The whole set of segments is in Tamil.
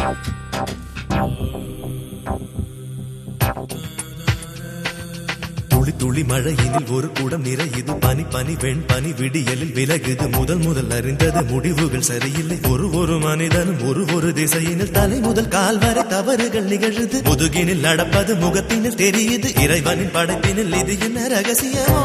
துளி துளி மழையினில் ஒரு குடம் நிறையுது பனி பனி வெண் பனி விடியலில் விலகுது முதல் முதல் அறிந்தது முடிவுகள் சரியில்லை ஒரு ஒரு மனிதனும் ஒரு ஒரு திசையினில் தலை முதல் கால் வரை தவறுகள் நிகழுது முதுகினில் நடப்பது முகத்தினில் தெரியுது இறைவனின் படைப்பினில் இது என்ன ரகசியமோ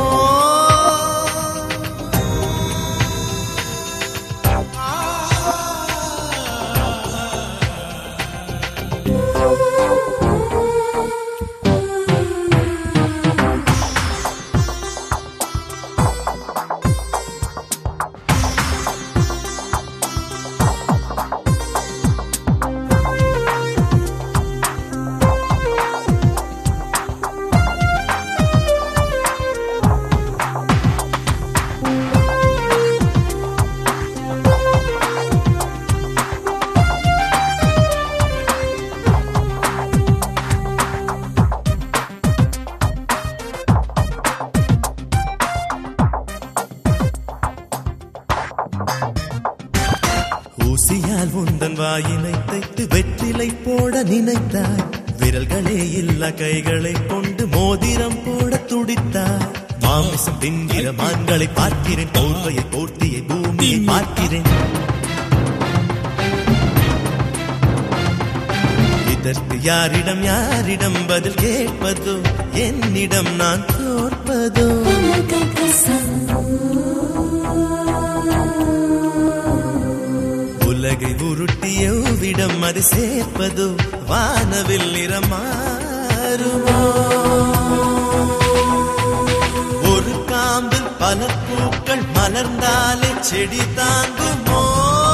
ஊசியால் உந்தன் வாயினை தைத்து வெற்றிலை போட நினைத்தாய் விரல்களே இல்ல கைகளை கொண்டு மோதிரம் போட துடித்தாய் மாமிசம் தின்கிற மான்களை பார்க்கிறேன் போர்வையை போர்த்தியை பூமியை பார்க்கிறேன் இதற்கு யாரிடம் யாரிடம் பதில் கேட்பதோ என்னிடம் நான் தோற்பதோ உலகை உருட்டிய விடம் அது சேர்ப்பதோ வானவில் நிறமாறுமோ ஒரு காம்பில் பல பூக்கள் மலர்ந்தாலே செடி தாங்குமோ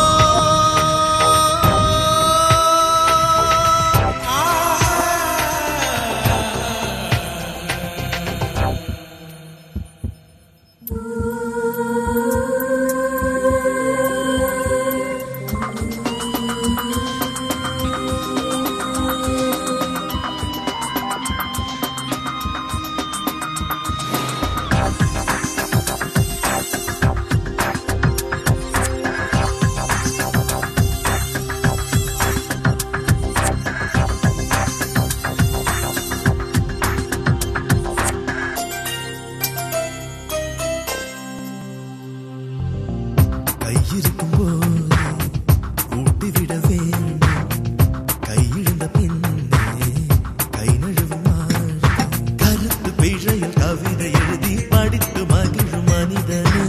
கையிருக்கும் போது ஊட்டிவிட வேண்டும் கையிழந்த பின்னே கை நழுவுமாள் கருத்து பிழையில் கவிதை எழுதி படித்து மகிழும் மனிதனே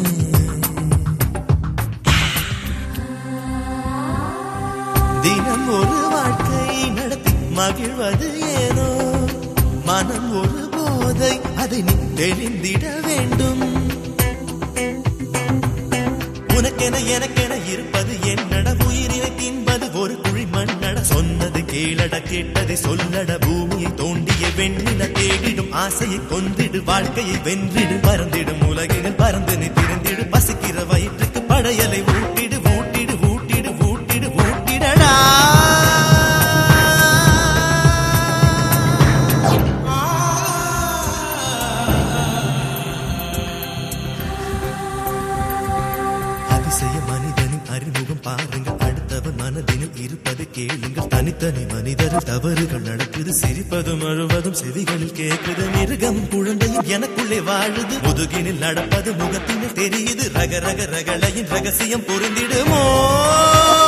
தினம் ஒரு வாழ்க்கை நடத்தி மகிழ்வது ஏனோ மனம் ஒரு போதை அதை நீ தெரிந்திட வேண்டும் உனக்கென எனக்கென இருப்பது என்னட உயிரினை தின்பது ஒரு குழி மண்ணட சொன்னது கேளட கேட்டதை சொல்லட பூமியை தோண்டிய வெண்ணில தேடிடும் ஆசையை கொன்றிடு வாழ்க்கையை வென்றிடு பறந்திடும் உலகினில் பறந்து நீ திறந்திடு பசிக்கிற வயிற்றுக்கு படையலை ஊட்டிடு ஊட்டிடு ஊட்டிடு ஊட்டிடு ஊட்டிடடா அதிசய மனிதனின் அறிமுகம் பாருங்கள் அடுத்தவன் மனதினில் இருப்பது கேளுங்கள் தனித்தனி மனிதரில் தவறுகள் நடக்குது சிரிப்பதும் அழுவதும் செவிகளில் கேட்குது மிருகம் குழந்தையும் எனக்குள்ளே வாழுது முதுகினில் நடப்பது முகத்தினில் தெரியுது ரக ரக ரகளையின் ரகசியம் புரிந்திடுமோ